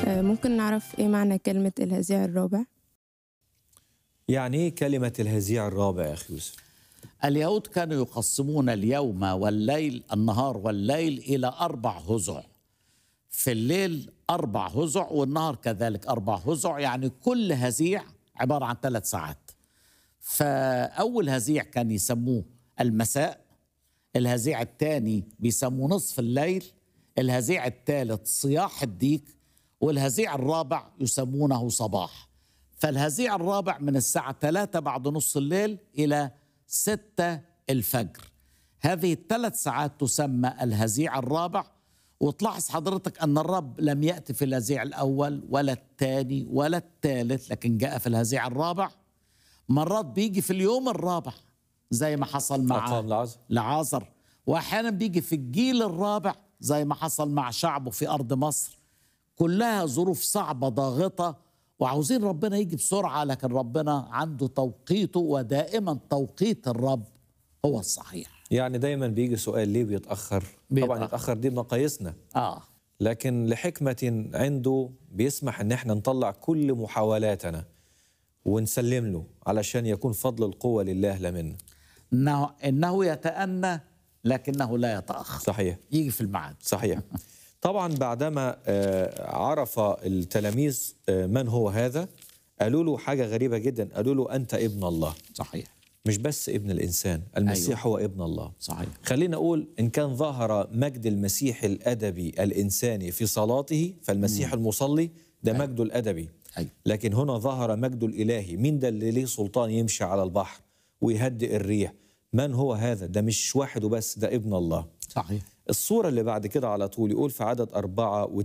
آه، ممكن نعرف إيه معنى كلمة الهزيع الرابع؟ يعني ايه كلمة الهزيع الرابع يا أخي يوسف؟ اليهود كانوا يقسمون اليوم والليل النهار والليل إلى أربع هزع في الليل أربع هزع والنهار كذلك أربع هزع يعني كل هزيع عبارة عن ثلاث ساعات فأول هزيع كان يسموه المساء الهزيع الثاني بيسموه نصف الليل الهزيع الثالث صياح الديك والهزيع الرابع يسمونه صباح فالهزيع الرابع من الساعة 3 بعد نص الليل إلى 6 الفجر هذه الثلاث ساعات تسمى الهزيع الرابع وتلاحظ حضرتك أن الرب لم يأتي في الهزيع الأول ولا الثاني ولا الثالث لكن جاء في الهزيع الرابع مرات بيجي في اليوم الرابع زي ما حصل مع أقام لعازر. لعازر واحيانا بيجي في الجيل الرابع زي ما حصل مع شعبه في ارض مصر كلها ظروف صعبه ضاغطه وعاوزين ربنا يجي بسرعه لكن ربنا عنده توقيته ودائما توقيت الرب هو الصحيح يعني دايما بيجي سؤال ليه بيتأخر؟ طبعا بيتأخر. يتأخر دي بمقاييسنا اه لكن لحكمة عنده بيسمح ان احنا نطلع كل محاولاتنا ونسلم له علشان يكون فضل القوة لله لا منا انه انه يتأنى لكنه لا يتأخر صحيح يجي في الميعاد صحيح طبعا بعدما آه، عرف التلاميذ آه، من هو هذا قالوا له حاجة غريبة جدا قالوا له أنت ابن الله صحيح مش بس ابن الإنسان المسيح أيوة. هو ابن الله صحيح خلينا أقول إن كان ظهر مجد المسيح الأدبي الإنساني في صلاته فالمسيح المصلي ده مجده الأدبي أيوة. لكن هنا ظهر مجده الإلهي مين ده اللي ليه سلطان يمشي على البحر ويهدئ الريح من هو هذا ده مش واحد وبس ده ابن الله صحيح الصورة اللي بعد كده على طول يقول في عدد أربعة